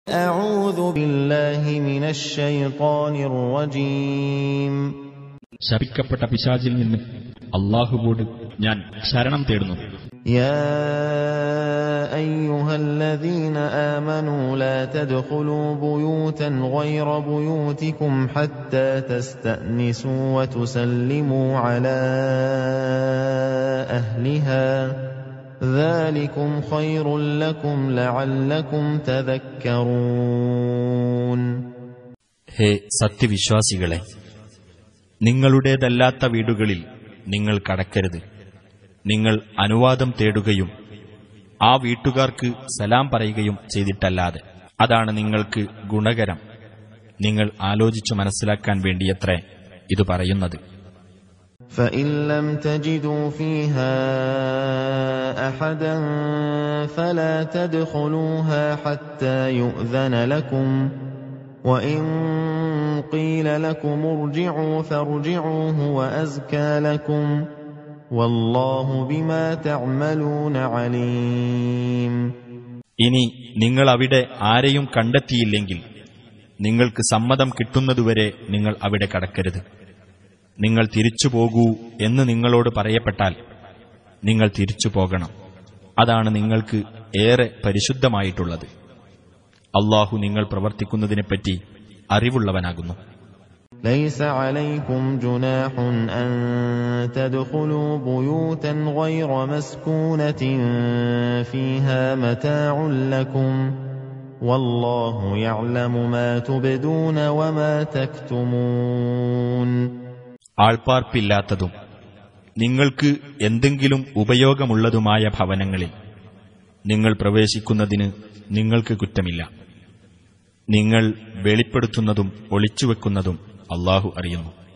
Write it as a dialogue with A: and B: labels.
A: أعوذ بالله من الشيطان الرجيم
B: ശപിക്കപ്പെട്ട പിശാചിൽ നിന്ന് അള്ളാഹുവോട് ഞാൻ ശരണം തേടുന്നു
A: يا أيها الذين آمنوا لا تدخلوا بيوتا غير بيوتكم حتى تستأنسوا وتسلموا على أهلها ذلكم خير لكم لعلكم تذكرون
C: ഹേ സത്യവിശ്വാസികളെ നിങ്ങളുടേതല്ലാത്ത വീടുകളിൽ നിങ്ങൾ കടക്കരുത് നിങ്ങൾ അനുവാദം തേടുകയും ആ വീട്ടുകാർക്ക് സലാം പറയുകയും ചെയ്തിട്ടല്ലാതെ അതാണ് നിങ്ങൾക്ക് ഗുണകരം നിങ്ങൾ ആലോചിച്ചു മനസ്സിലാക്കാൻ വേണ്ടിയത്രേ ഇത് പറയുന്നത്
A: فإن لم تجدوا فيها أحدا فلا تدخلوها حتى يؤذن لكم وإن قيل لكم ارجعوا فارجعوا هو أزكى لكم والله بما تعملون عليم
C: ഇനി നിങ്ങൾ അവിടെ ആരെയും കണ്ടെത്തിയില്ലെങ്കിൽ നിങ്ങൾക്ക് സമ്മതം കിട്ടുന്നതുവരെ നിങ്ങൾ അവിടെ കടക്കരുത് നിങ്ങൾ തിരിച്ചു പോകൂ എന്ന് നിങ്ങളോട് പറയപ്പെട്ടാൽ നിങ്ങൾ തിരിച്ചു പോകണം അതാണ് നിങ്ങൾക്ക് ഏറെ പരിശുദ്ധമായിട്ടുള്ളത് അള്ളാഹു നിങ്ങൾ പ്രവർത്തിക്കുന്നതിനെപ്പറ്റി അറിവുള്ളവനാകുന്നു
A: ليس عليكم جناح أن تدخلوا بيوتا غير مسكونة فيها متاع لكم والله يعلم ما تبدون وما تكتمون
C: ആൾപ്പാർപ്പില്ലാത്തതും നിങ്ങൾക്ക് എന്തെങ്കിലും ഉപയോഗമുള്ളതുമായ ഭവനങ്ങളിൽ നിങ്ങൾ പ്രവേശിക്കുന്നതിന് നിങ്ങൾക്ക് കുറ്റമില്ല നിങ്ങൾ വെളിപ്പെടുത്തുന്നതും ഒളിച്ചുവെക്കുന്നതും അള്ളാഹു അറിയുന്നു